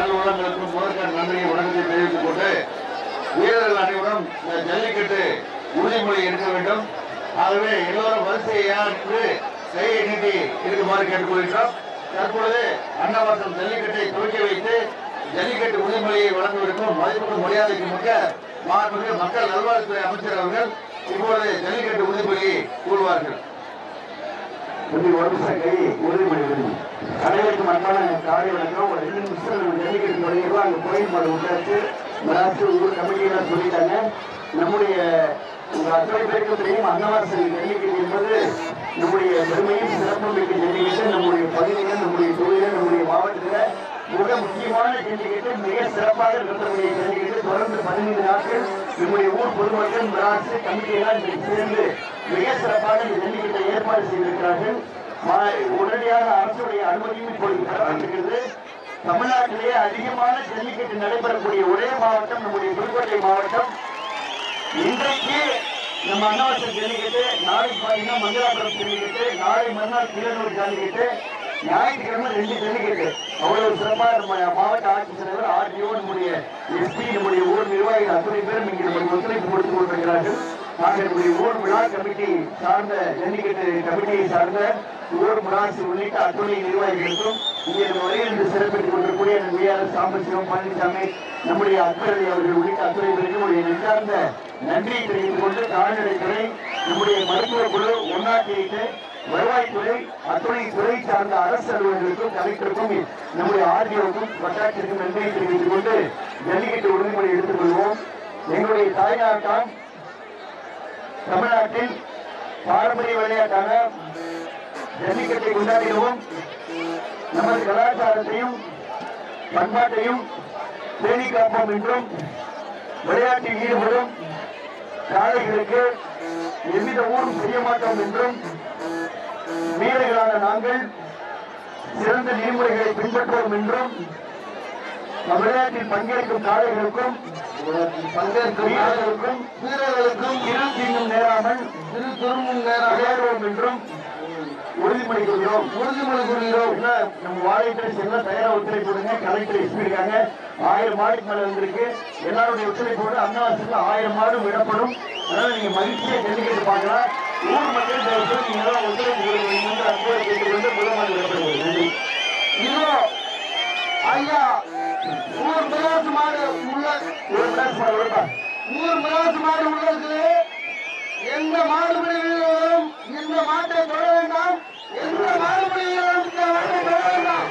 நல்லுள்ளங்களுக்கும் முதற்கண் நன்றியை வணக்கத்தை தெரிவித்துக் கொண்டு வீரர்கள் அனைவரும் இந்த ஜல்லிக்கட்டு உறுதிமொழி எடுக்க வேண்டும் ஆகவே எல்லோரும் வரிசையா நின்று கையை நீட்டி இருக்குமாறு கேட்டுக்கொள்கிறோம் தற்பொழுது அன்னவாசல் ஜல்லிக்கட்டை துவக்கி வைத்து ஜல்லிக்கட்டு உறுதிமொழியை வழங்குவதற்கும் மதிப்புக்கு மரியாதைக்கு மிக்க மாண்புமிகு மக்கள் நல்வாழ்வுத்துறை அமைச்சர் அவர்கள் இப்பொழுது ஜல்லிக்கட்டு உறுதிமொழியை கூறுவார்கள் கொஞ்சம் ஒரு நிமிஷம் கை உறுதிமொழி விடுங்க அனைவருக்கும் அன்பான காலை வணக்கம் ஒரு ரெண்டு நிமிஷம் நம்ம ஜல்லிக்கட்டு தொடங்கிடுவோம் அங்கே கோயில் மாடு விட்டாச்சு மராசு ஊர் கமிட்டியெல்லாம் சொல்லிட்டாங்க நம்முடைய உங்க அத்தனை பேருக்கு தெரியும் அன்னவாசல் ஜல்லிக்கட்டு என்பது நம்முடைய பெருமையும் சிறப்பும் மிக்க ஜல்லிக்கட்டு நம்முடைய பகுதியில் நம்முடைய தொழிலில் நம்முடைய மாவட்டத்தில் மிக முக்கியமான ஜல்லிக்கட்டு மிக சிறப்பாக நடத்தக்கூடிய ஜல்லிக்கட்டு தொடர்ந்து பதினைந்து நாட்கள் நம்முடைய ஊர் பொதுமக்கள் மராசு கமிட்டியெல்லாம் இன்றைக்கு சேர்ந்து மிக சிறப்பாக இந்த ஜல்லிக்கட்டை ஏற்பாடு செய்திருக்கிறார்கள் மா- உடனடியாக அரசுடைய அனுமதியும் இப்பொழுது பெறப்பட்டிருக்கிறது தமிழ்நாட்டிலேயே அதிகமான ஜல்லிக்கட்டு நடைபெறக்கூடிய ஒரே மாவட்டம் நம்முடைய புதுக்கோட்டை மாவட்டம் இன்றைக்கு நம்ம அன்னவாசல் ஜல்லிக்கட்டு நாளைக்கு பாத்தீங்கன்னா மங்களாபுரம் ஜல்லிக்கட்டு நாளை மறுநாள் கீழனூர் ஜல்லிக்கட்டு ஞாயிற்றுக்கிழமை ரெண்டு ஜல்லிக்கட்டு அவ்வளவு சிறப்பா நம்ம மாவட்ட ஆட்சித்தலைவர் ஆர்டிஓ நம்முடைய எஸ்பி நம்முடைய ஊர் நிர்வாகிகள் அத்தனை பேரும் இங்கே நம்முடைய ஒத்துழைப்பு கொடுத்து கொண்டிருக்கிறார்கள் நாங்கள் நம்முடைய ஊர் விழா கமிட்டி சார்ந்த ஜல்லிக்கட்டு கமிட்டியை சார்ந்த ஊர் முராசி உள்ளிட்ட அத்துணை நிர்வாகிகளுக்கும் இங்கே நம்ம வரையில் இன்று சிறப்பித்துக் கொண்டிருக்கூடிய விஆர்எஸ் சாம்பசிவம் பழனிசாமி நம்முடைய அக்கறை அவர்கள் உள்ளிட்ட அத்துறை பேருக்கு நம்முடைய நெஞ்சார்ந்த நன்றியை தெரிவித்துக் கொண்டு கால்நடைத்துறை நம்முடைய மருத்துவ குழு ஒன்னாட்டி வருவாய்த்துறை அத்துறை துறை சார்ந்த அரசு அலுவலர்களுக்கும் கலெக்டருக்கும் நம்முடைய ஆர்டிஓக்கும் வட்டாட்சியருக்கும் நன்றியை தெரிவித்துக் கொண்டு ஜல்லிக்கட்டு உறுதிமொழி எடுத்துக் கொள்வோம் எங்களுடைய தாய்நாட்டாம் தமிழ்நாட்டில் பாரம்பரிய விளையாட்டான ஜல்லிக்கட்டை கொண்டாடினோம் நமது கலாச்சாரத்தையும் பண்பாட்டையும் பேணி காப்போம் என்றும் விளையாட்டில் ஈடுபடும் காளைகளுக்கு எவ்வித ஊரும் செய்ய மாட்டோம் என்றும் வீரர்களான நாங்கள் சிறந்த நெறிமுறைகளை பின்பற்றுவோம் என்றும் விளையாட்டில் பங்கேற்கும் காளைகளுக்கும் பங்கேற்கும் வீரர்களுக்கும் வீரர்களுக்கும் இரு தீங்கும் நேராமல் இரு துரும்பும் நேராக விளையாடுவோம் என்றும் உறுதிமொழி கொள்கிறோம் உறுதிமொழி கொள்கிறோம் இல்ல நம்ம வாழைத்தரை செல்ல தயாரா ஒத்துழைப்பு கொடுங்க கலெக்டர் எஸ்பி இருக்காங்க ஆயிரம் மாடுக்கு மேல வந்திருக்கு எல்லாருடைய ஒத்துழைப்போடு அன்னவாசத்துல ஆயிரம் மாடு விடப்படும் அதனால நீங்க மகிழ்ச்சியா ஜல்லிக்கட்டு பார்க்கலாம் ஊர் மக்கள் தயவு செய்து நீங்க எல்லாம் ஒத்துழைப்பு கொடுங்க என்று அன்போடு கேட்டுக்கொண்டு முதல் மாடு விடப்படுகிறது நன்றி இதோ ஐயா ஊர் மிராசு மாடு உள்ள ஒரு மிராசு மாடு விடுப்பா ஊர் மிராசு மாடு உள்ள இருக்குது எந்த மாடுபிடி வீரர்களும் இந்த மாட்டை தொட வேண்டாம் எந்த மாடுபிடி வீரரும் இந்த மாட்டை தொட வேண்டாம்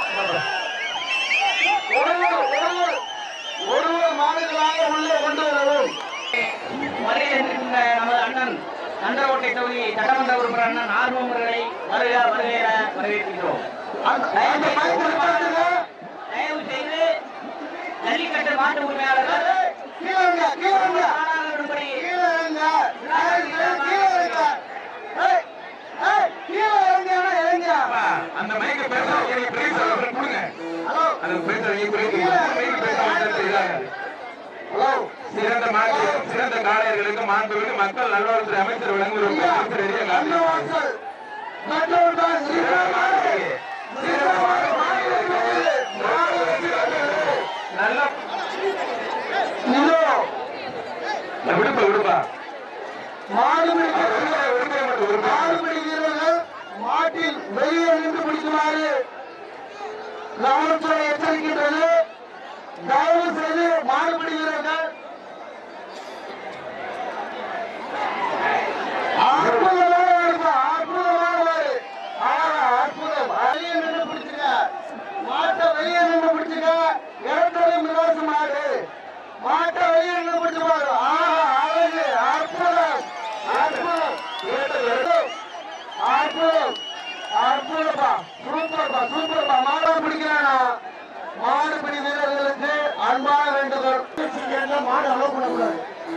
ஒருவர் ஒருவர் ஒருவர் மாடுகளாக உள்ளே கொண்டு வரவும் வருகை இருக்கின்ற நமது அண்ணன் நந்தரோட்டை தொகுதி சட்டமன்ற உறுப்பினர் அண்ணன் ஆர்வம் அவர்களை வருக வருக என வரவேற்கிறோம் அந்த அந்த மைக்கை பாருங்க தயவு செய்து ஜல்லிக்கட்டு மாட்டு உரிமையாளர்கள் கீழே இருங்க, கீழே இருங்க. மாணவர்களும்படி கீழே இருங்க. கீழே இருங்க. ஏய், ஏய், கீழே இறங்கியானா இறங்கியா? அந்த மைக்க பேச எனக்கு பிரைஸ் அவர்கள் கொடுங்க ஹலோ அந்த பேச நீங்க பிரைஸ் மைக்க பேச வந்தது ஹலோ சிறந்த மாட்டு சிறந்த காளையர்களுக்கு மாண்புகளுக்கு மக்கள் நல்வாழ்வுத்துறை அமைச்சர் வழங்குகிற ஐயா, பரிசு ரெடியா காத்துட்டு அன்னவாசல். மற்றவர் தான் சிறப்பாக சிறப்பாக மாநிலத்தில் மாநில சிறப்பு. நல்லா இதோ விடுப்பா விடுப்பா மாடுபிடி விடுப்பா விடுப்பா மட்டும் விடுப்பா மாடுபிடி வீரர்கள் மாட்டில் வெளியே நின்று பிடிக்குமாறு காவல்துறை எச்சரிக்கின்றது தயவு செய்து மாடுபிடி வீரர்கள் அற்புதமான வருப்பா, அற்புதமான வரு. ஆஹா, அற்புதம். வெளியே நின்று பிடிச்சுங்க. மாட்டை வெளியே நின்று பிடிச்சுங்க. இடத்தடி மிராசு மாடு. மாட்டை வெளியே நின்று பிடிச்சு பாரு. ஆஹா, அழகு, அற்புதம், அற்புதம். அற்புதம். அற்புதம். அற்புதப்பா. சூப்பர்ப்பா, சூப்பர்ப்பா. மாடா பிடிக்கிறானா? மாடுபிடி வீரர்களுக்கு அன்பான வேண்டுகோள் மாடு அலோவ் பண்ணக்கூடாது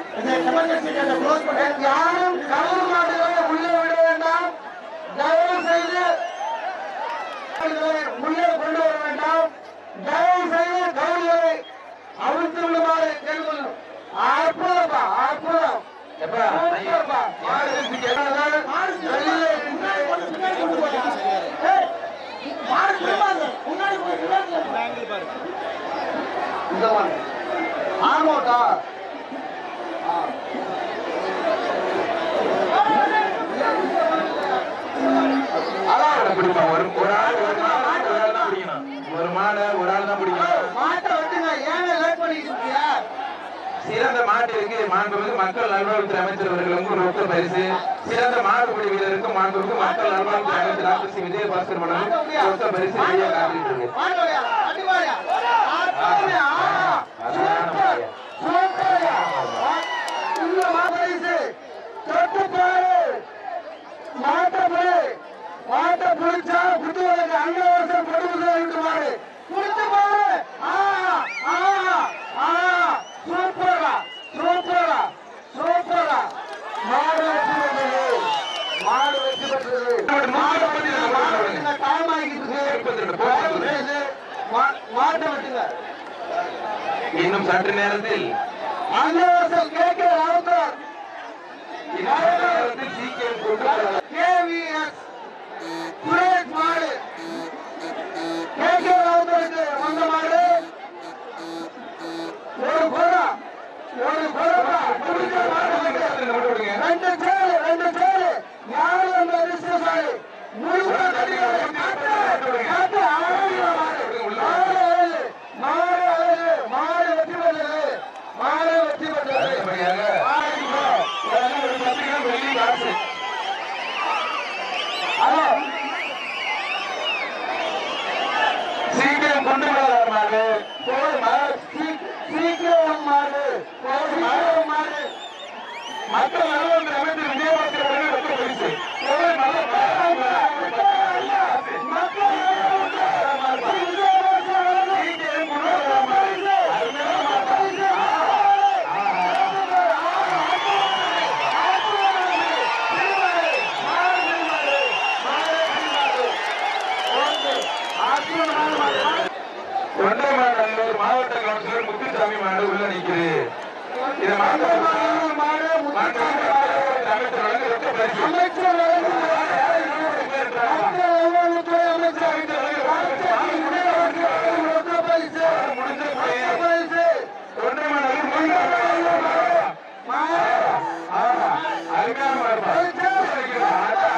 யாரும் கலவு மாடுகளை உள்ளே விட வேண்டாம் தயவு செய்து மாடுகளை உள்ளே கொண்டு வர வேண்டாம் தயவு செய்து கவுளிகளை அவிழ்த்து விடுமாறு கேட்டுக்கொள்ளும் அற்புதப்பா அற்புதம் சூப்பர்ப்பா. வெளியே நின்று மாட்டிற்கு மாண்புமிகு மக்கள் நல்வாழ்வுத்துறை அமைச்சர் அவர்களுக்கு ரொக்க பரிசு சிறந்த மாடுபிடி வீரருக்கு மாண்புமிகு மக்கள் நல்வாழ்வுத்துறை அமைச்சர் டாக்டர் சி விஜயபாஸ்கர் வழங்கும் ரொக்க பரிசு வெளியே காத்திருக்கிறது இந்த மாபரிசு தொட்டுப்பாரு மாட்டப்படி மாட்ட புடிச்சா புத்துவதற்கு அங்க வருஷம் பொடுப்பு இருக்குமாறு புடிச்சு பாரு ஆ ஆ ஆ சூப்பரா சூப்பரா சூப்பரா மாடு வெற்றி பெற்றது மாடு வெற்றி பெற்றது மாடு வெற்றி பெற்றது டைம் ஆகிட்டு இருக்கு தயவு செய்து மா- மாட்டை வெட்டுங்க இன்னும் சற்று நேரத்தில் அங்க வருஷம் கேட்க ராவுத்தர் இன்னும் சற்று நேரத்தில் சீக்கிரம் கொண்டு வர- கேவிஎஸ் சுரேஷ் மாடு கேகே ராவுத்தருக்கு வந்த மாடு ஒரு குரா ஒரு குரா புடிச்ச மாடு வந்து நோட்டு விடுங்க. ரெண்டு சேரு ரெண்டு சேரு யாரு அந்த அதிர்ஷ்டசாலி முழுக்க கட்டிக்காரு காட்டு காட்டு அழகிய மாடு மாடு அழகு மாடு அழகு மாடு வெற்றி பெற்றது மாடு வெற்றி பெற்றது அடுத்தபடியாக மாடு இதெல்லாம் ஒரு பத்து கிலோ வெள்ளி காசு ஹலோ சீக்கிரம் கொண்டு வர மாடு போய் மாடு சீ- சீக்கிரம் மாடு போய் மாடு மாடு மக்கள் நல்வாழ்வுத்துறை அமைச்சர் விஜயபாஸ்கர் அவர்கள் ரொக்க பரிசு கோவை மலர் சீக்கிரம் கொண்டு வர மாடு தொண்டைமாநல்லூர் மாவட்ட கவுன்சிலர் முத்துசாமி மாடு உள்ள நிக்குது இது மாவட்ட அமைச்சர் வழங்க ரொக்க பரிசு தொண்டைமாநல்லூர் மூன்றாம் அருமையான மாடுபா.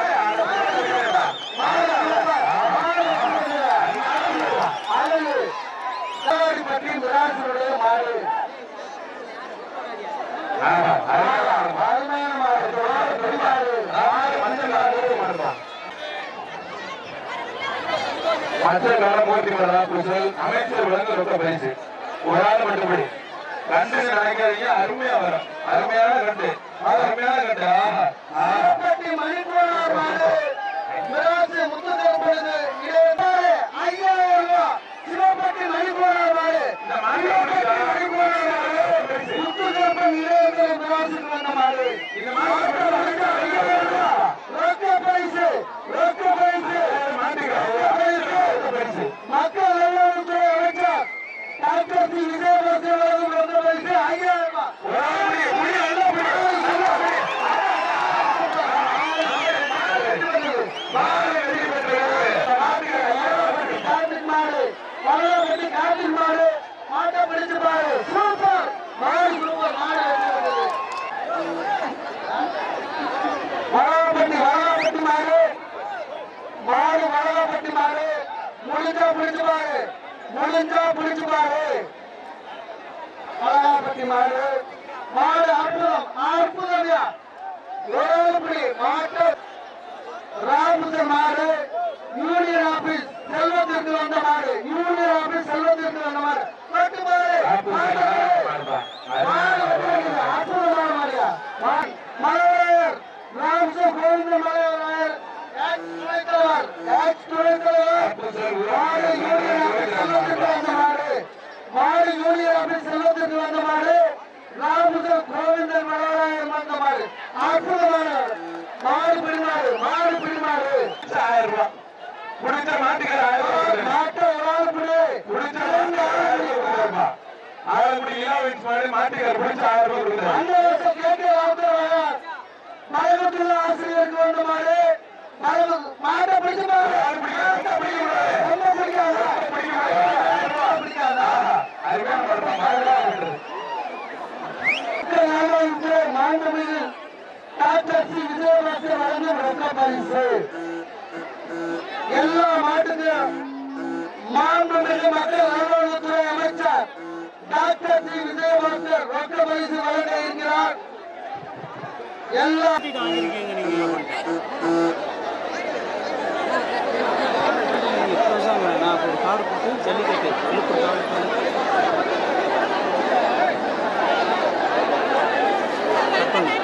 மாடு ஆஹா, அருமையான மாடு. அருமையான மாடு மாடு ஆறு மஞ்சள் நாடு மாடுபா. மச்ச காலமூர்த்தி மலரா பூசல் அமைச்சர் வழங்க ரொக்க பரிசு ஒரு ஆள் மட்டும்படி கண்டு நினைக்காதீங்க அருமையா வரும் அருமையான கண்டு அருமையான கண்டு ஆஹா ஆஹா சிவப்பட்டி மணிப்பூர் மாடு மிராசு முத்துக்கருப்பது இருபத்தாறு ஐயாயிரம் ரூபாய் சிவப்பட்டி மணிப்பூர் மாடு இந்த மாடு முத்துக்கருப்பன் இருபது மிராசுக்கு வந்த மாடு இந்த மாடு ரொக்க பரிசு ரொக்க பரிசு பரிசு மக்கள் நல்வாழ்வுத்துறை அமைச்சர் டாக்டர் சி விஜயபாஸ்கர் அவர்கள் வந்த பரிசு ஐயாயிரம் ரூபாய் ஒரு ஆளுடைய புடி, நல்லா புடி. மாடு வெற்றி பெற்றது. காட்டின் மாடு வளரப்பட்டி காட்டின் மாடு மாட்டை பிடிச்சு பாரு சூப்பர் மாடு சூப்பர் மாடு வளரப்பட்டி வளரப்பட்டி மாடு மாடு வளரப்பட்டி மாடு முடிஞ்சா பிடிச்சு பாரு முடிஞ்சா பிடிச்சு பாரு வளரப்பட்டி மாடு மாடு அற்புதம் அற்புதம்யா ஒரு மாட்டை ராமசர் மாடு யூனியன் ஆபீஸ் செல்வத்திற்கு வந்த மாடு யூனியன் ஆபீஸ் செல்வத்திற்கு வந்த மாடு வெட்டு மாடு மாடு மாடுபா. மாடு வெட்டு வருகிறது. அற்புதமான மாடுயா மா- மலையர் ராமசர் கோவிந்த மலையர் எக்ஸ் துணைத் தலைவர் எக்ஸ் துணைத் தலைவர் மாடு யூனியன் ஆபீஸ் செல்வத்திற்கு வந்த மாடு மாடு யூனியன் ஆபீஸ் செல்வத்திற்கு வந்த மாடு ராமசர் கோவிந்தன் மலையர் வந்த மாடு அற்புதமான மாடு பிடிமாடு மாடு பிடிமாடு ஆயிரம் ரூபாய் பிடிச்ச மாட்டுக்கு ஆயிரம் ரூபாய் கொடுக்குறேன். மாட்டை ஒரு ஆள் பிடி பிடிச்ச மாட்டுக்கு ஆயிரம் ரூபாய் கொடுக்குறேன்ப்பா. ஆயிரம் குடி இலாவின்ஸ் மாடு மாட்டுக்கார பிடிச்ச ஆயிரம் ரூபாய் கொடுக்குறேன். அந்த வருஷம் கேட்க வார்த்தை மலைமுத்துள்ள ஆசிரியருக்கு வந்த மாடு மலைமு மாட்டை பிடிச்சு பாரு மாட்டை பிடிக்க கூடாது. ரொம்ப பிடிக்காதா ரொம்ப பிடிக்காதா அருமையான மாடுப்பா. மாடுலாம் விட்டுறது. மாண்புமிகு டாக்டர் சி விஜயபாஸ்கர் வழங்கும் ரொக்க பரிசு எல்லா மாட்டுக்கும் மாண்புமிகு மக்கள் நல்வாழ்வுத்துறை அமைச்சர் டாக்டர் சி விஜயபாஸ்கர் ரொக்க பரிசு வழங்க இருக்கிறார் எல்லா வாங்கியிருக்கீங்க நீங்க இப்போதான் நான் ஒரு கார் போட்டு ஜல்லிக்கட்டு விழுப்புரம் தாலுக்காவில் கட் பண்ணு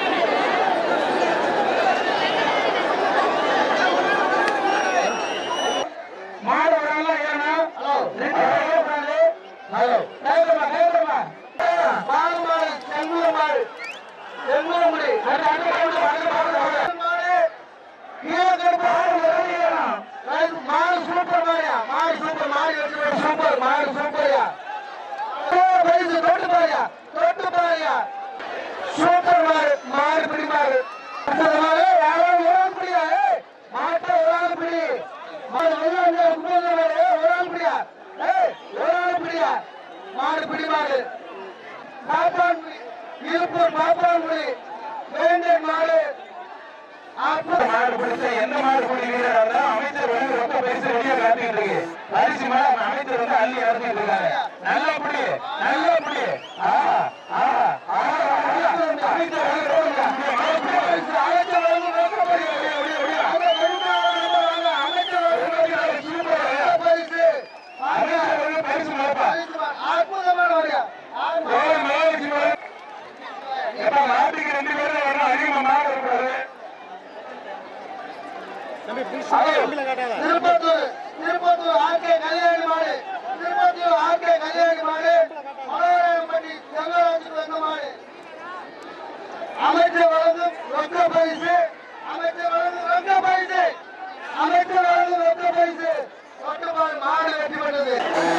மாடு வராங்களா ஏறணும் ஹலோ ஹலோ கைதமா கைதமா மாடு மாடு செங்குல மாடு செங்குல முடி அடுத்த அடுத்த ரவுண்டு அடுத்த ரவுண்டு மாடு கீழக்கருப்பு மாடு வெளியேறணும். ரைட், மாடு சூப்பர் மாடியா மாடு சூப்பர் மாடு எடுத்து போய் சூப்பர் மாடு சூப்பர்யா பரிசு தொட்டு பாரியா தொட்டு பாரியா சூப்பர் மாடு மாடு பிடி மாடு அடுத்தது மாடு யாராவது ஒரு ஆள் பிடியா ஏய், மாட்டை ஒரு ஆள் பிடி மாடு ஒரு ஆள் பிடி, முப்பது மாடு ஏய், ஒரு ஆள் பிடியா ஏய் ஒரு ஆள் பிடியா மாடு பிடி மாடு பாப்பான் இருப்பூர் பாப்பான் முடி வேண்டேன் மாடு அப்ப மாடு பிடிச்ச எந்த மாடு பிடி வீரரா இருந்தாலும் அமைச்சர் வந்து ரொக்க பரிசு ரெடியா காத்துக்கிட்டு இருக்கு அரிசி மாடு அமைச்சர் வந்து அள்ளி இறக்கிட்டு இருக்காரு நல்லா பிடி நல்லா பிடி ஆஹா ஆஹா ஆஹா அமைச்சர் வந்து ரோடுங்க. அமைச்சர் வந்து ரொக்க பரிசு ஒடியா, ஒடியா, ஒடியா. அமைச்சர் வந்து சூப்பர் அமைச்சர் வந்து பரிசு மறப்பா அற்புதமான வரியா ரோடு மேலேச்சு மேல. எப்ப மாட்டுக்கு ரெண்டு பேரும் வரணும் அதிகமா மாடு இருப்பாரு தம்பி ப்ளீஸ் கம்பியில் காட்டாத திருப்பத்தூர் திருப்பத்தூர் ஆர்கே கல்யாணி மாடு திருப்பத்தூர் ஆர்கே கல்யாணி மாடு மனோராயம்பட்டி செல்வராஜுக்கு வந்த மாடு அமைச்சர் வழங்கும் ரொக்க பரிசு அமைச்சர் வழங்கும் ரொக்க பரிசு அமைச்சர் வழங்கும் ரொக்க பரிசு ரொக்க பரிசு மாடு வெற்றி பெற்றது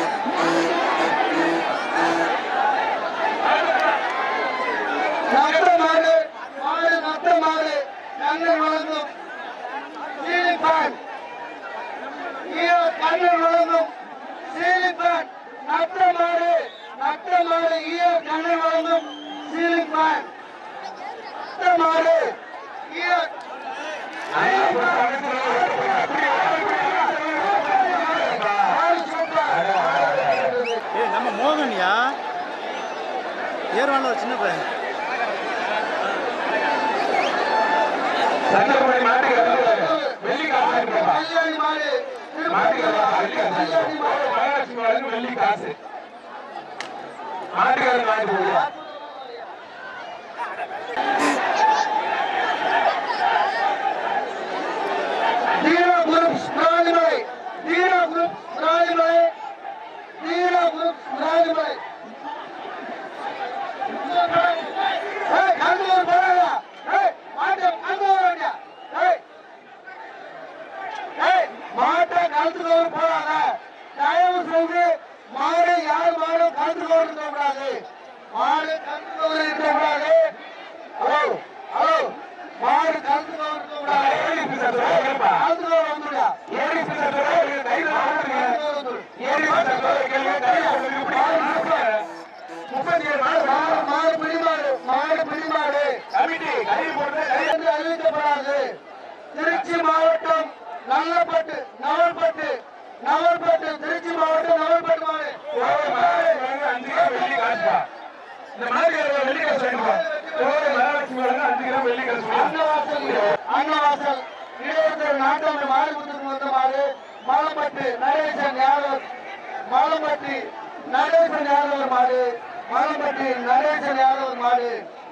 நத்த மாடு மாடு நத்த மாடு கண்ணன் வழங்கும் சீலிங் ஃபேன் ஈரோ கண்ணன் வழங்கும் சீலிங் ஃபேன் நத்த மாடு நத்த மாடு ஈரோ கண்ணன் வழங்கும் சீலிங் ஃபேன் நத்த மாடு ஈரோ மாடு சூப்பர் ஏ நம்ம மோகன்யா ஏர்வான்ல ஒரு சின்ன பையன் சங்கரமணி மாட்டுக்கு வந்து வெள்ளி காசு வாங்கிட்டு கல்யாணி மாடு மாட்டுக்கு திருப்பத்தூர் வெள்ளி காசு கல்யாணி மாடு மகாலட்சுமி வழங்கும் வெள்ளி காசு மாட்டுக்காரன் வாங்கிட்டு போகுது Dheena group Rajamalai Dheena group Rajamalai Dheena group Rajamalai ஏய் கங்கூர் போறா ஏய் மாட்ட கங்கூர் வண்டியா ஏய் ஏய் மாட்ட கழுத்துக்கோர் போறாங்க தயவு செய்து மாடு யார் மாடும் கழுத்துக்கோர் இருக்கக்கூடாது மாடு கழுத்துக்கோர் இருக்கக்கூடாது ஹலோ ஹலோ மாடு கழுத்துக்கோர் இருக்கக்கூடாது ஏழு பீசா தோலை கேளுப்பா. கழுத்துக்கோர் வந்துடா ஏழு பீசா தோலை கையில வாங்குறீங்க. ஏழு பீசா தோலை கேளுங்க, கையில வாங்குறீங்க. இப்படி முப்பத்தி ஏழு மாடு மாடு மாடு பிடிமாடு மாடு பிடிமாடு கமிட்டி கை போட்டு கை என்று அறிவிக்கப்படாது திருச்சி மாவட்டம் நல்லப்பட்டு நவல்பட்டு நவல்பட்டு திருச்சி மாவட்டம் நவல்பட்டு மாடு ஒரு மாடு வாங்க, அஞ்சு கிலோ வெள்ளி காசுப்பா. இந்த மாடு எவ்வளவு வெள்ளி காசு வேணுமா? ஒரு மகாலட்சுமி வழங்க அஞ்சு கிலோ வெள்ளி காசு வேணும். அன்னவாசல் அன்னவாசல் இடையத்தூர் நாட்டாமை மாடுபுத்துக்கு வந்த மாடு மாலம்பட்டு நடேசன் யாதவ் மாலம்பட்டி நடேசன் யாதவர் மாடு மாலம்பட்டி நடேசன் யாதவர் மாடு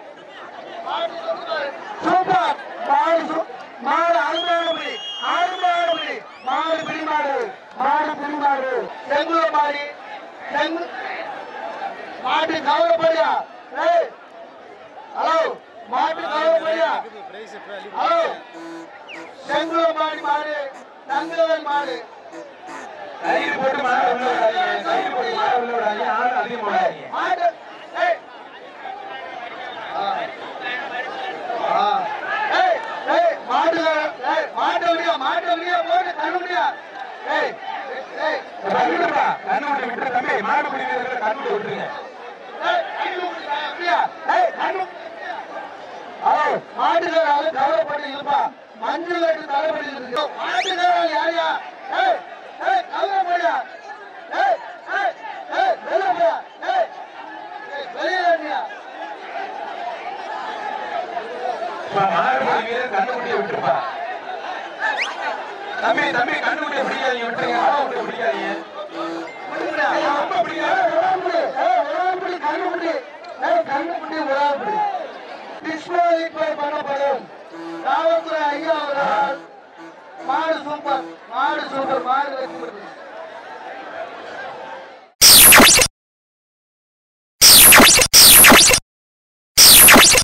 சூப்பர் மாடு சூ- மாடு அருமையானபடி அருமையானபடி மாடு பிடி மாடு மாடு பிடி மாடு செங்குல மாடி செங்கு மாட்டு கவலைப்படியா ஏய் ஹலோ மாட்டு கவலைப்படியா பிரைஸ் இப்போ அள்ளி ஹலோ செங்குல மாடி மாடு தங்கவல் மாடு கயிறு போட்டு மாடு உள்ள விடாதீங்க. கயிறு போட்டு மாடு உள்ள விடாதீங்க. ஆள் அதிகமா விடாதீங்க. மாடு ஏய் ஆ. ஆ. ஏய் ஏய் மாடு ஏய் மாட்டு வழியா மாட்டு வழியா போட்டு கண்ணுடியா ஏய் ஏய் கண்ணு விடுப்பா. கண்ணு விட்டு விட்டுரு தம்பி. மாடு பிடி வீரர்களை கண்ணு விட்டு விட்டுருங்க. ஏய் கண்ணு அப்படியா ஏய் கண்ணு ஹலோ மாட்டுக்காரால கவலைப்பட்டு இருப்பா மஞ்சள் கட்டு தலைப்படி இருக்கு மாட்டுக்காரால் யாரையா ஏய் ஏய் கவலைப்படியா ஏய் ஏய் ஏய் வெளில போயா ஏய் தம்பி தம்பி கண்டுபிடி பிடிக்காதீங்க விட்டுருங்க ஆளை விட்டு பிடிக்காதீங்க ஐயா, ரொம்ப பிடிக்காது டிஸ்குவாலிஃபை பண்ணப்படும் காவல்துறை ஐயா அவர்கள் மாடு சூப்பர் மாடு சூப்பர் மாடு வெற்றி பெற்றது